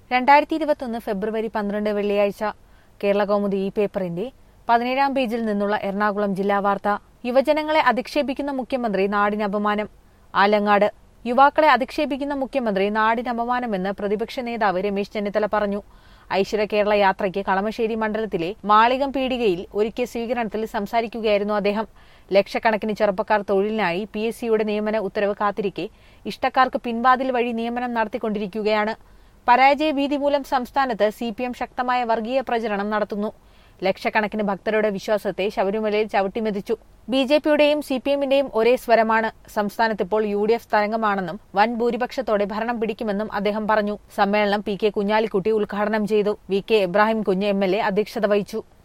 രണ്ടായിരത്തി ഇരുപത്തൊന്ന് ഫെബ്രുവരി പന്ത്രണ്ട് വെള്ളിയാഴ്ച കേരള കൗമുദി ഈ പേപ്പറിന്റെ പതിനേഴാം പേജിൽ നിന്നുള്ള എറണാകുളം ജില്ലാ വാർത്ത യുവജനങ്ങളെ അധിക്ഷേപിക്കുന്ന മുഖ്യമന്ത്രി നാടിന് അപമാനം ആലങ്ങാട് യുവാക്കളെ അധിക്ഷേപിക്കുന്ന മുഖ്യമന്ത്രി നാടിന് അപമാനമെന്ന് പ്രതിപക്ഷ നേതാവ് രമേശ് ചെന്നിത്തല പറഞ്ഞു ഐശ്വര്യ കേരള യാത്രയ്ക്ക് കളമശ്ശേരി മണ്ഡലത്തിലെ മാളികം പീടികയിൽ ഒരുക്കിയ സ്വീകരണത്തിൽ സംസാരിക്കുകയായിരുന്നു അദ്ദേഹം ലക്ഷക്കണക്കിന് ചെറുപ്പക്കാർ തൊഴിലിനായി പി എസ് സിയുടെ നിയമന ഉത്തരവ് കാത്തിരിക്കെ ഇഷ്ടക്കാർക്ക് പിൻവാതിൽ വഴി നിയമനം നടത്തിക്കൊണ്ടിരിക്കുകയാണ് പരാജയ ഭീതി മൂലം സംസ്ഥാനത്ത് സി പി എം ശക്തമായ വർഗീയ പ്രചരണം നടത്തുന്നു ലക്ഷക്കണക്കിന് ഭക്തരുടെ വിശ്വാസത്തെ ശബരിമലയിൽ ചവിട്ടിമെതിച്ചു ബി ജെ പിയുടെയും സി പി എമ്മിന്റെയും ഒരേ സ്വരമാണ് സംസ്ഥാനത്തിപ്പോൾ യു ഡി എഫ് തരംഗമാണെന്നും വൻ ഭൂരിപക്ഷത്തോടെ ഭരണം പിടിക്കുമെന്നും അദ്ദേഹം പറഞ്ഞു സമ്മേളനം പി കെ കുഞ്ഞാലിക്കുട്ടി ഉദ്ഘാടനം ചെയ്തു വി കെ ഇബ്രാഹിം കുഞ്ഞ് എം എൽ എ അധ്യക്ഷത വഹിച്ചു